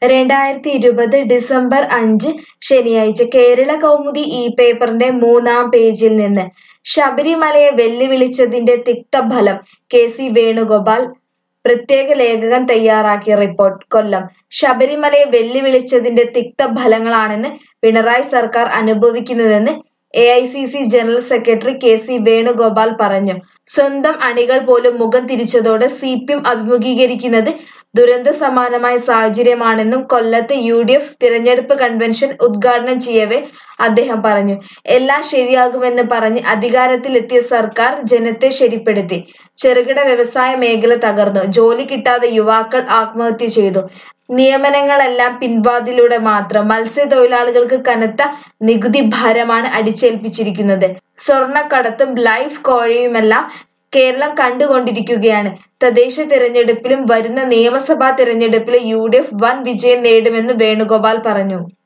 രണ്ടായിരത്തി ഇരുപത് ഡിസംബർ അഞ്ച് ശനിയാഴ്ച കേരള കൗമുദി ഈ പേപ്പറിന്റെ മൂന്നാം പേജിൽ നിന്ന് ശബരിമലയെ വെല്ലുവിളിച്ചതിന്റെ തിക്തഫലം കെ സി വേണുഗോപാൽ പ്രത്യേക ലേഖകൻ തയ്യാറാക്കിയ റിപ്പോർട്ട് കൊല്ലം ശബരിമലയെ വെല്ലുവിളിച്ചതിന്റെ തിക്തഫലങ്ങളാണെന്ന് പിണറായി സർക്കാർ അനുഭവിക്കുന്നതെന്ന് A I C C general secretary K C Venugopal പറഞ്ഞു സ്വന്തം അണികൾ പോലും മുഖം തിരിച്ചതോടെ സി പി എം അഭിമുഖീകരിക്കുന്നത് ദുരന്ത സമാനമായ സാഹചര്യമാണെന്നും കൊല്ലത്ത് യു ഡി എഫ് തിരഞ്ഞെടുപ്പ് കൺവെൻഷൻ ഉദ്ഘാടനം ചെയ്യവേ അദ്ദേഹം പറഞ്ഞു എല്ലാം ശരിയാകുമെന്ന് പറഞ്ഞ് അധികാരത്തിലെത്തിയ സർക്കാർ ജനത്തെ ശരിപ്പെടുത്തി ചെറുകിട വ്യവസായ മേഖല തകർന്നു ജോലി കിട്ടാതെ യുവാക്കൾ ആത്മഹത്യ ചെയ്തു നിയമനങ്ങളെല്ലാം പിൻവാതിലൂടെ മാത്രം മത്സ്യത്തൊഴിലാളികൾക്ക് കനത്ത നികുതി ഭാരമാണ് അടിച്ചേൽപ്പിച്ചിരിക്കുന്നത് സ്വർണ്ണക്കടത്തും ലൈഫ് കോഴയുമെല്ലാം കേരളം കണ്ടുകൊണ്ടിരിക്കുകയാണ് തദ്ദേശ തിരഞ്ഞെടുപ്പിലും വരുന്ന നിയമസഭാ തിരഞ്ഞെടുപ്പിലും യു ഡി എഫ് വൻ വിജയം നേടുമെന്ന് വേണുഗോപാൽ പറഞ്ഞു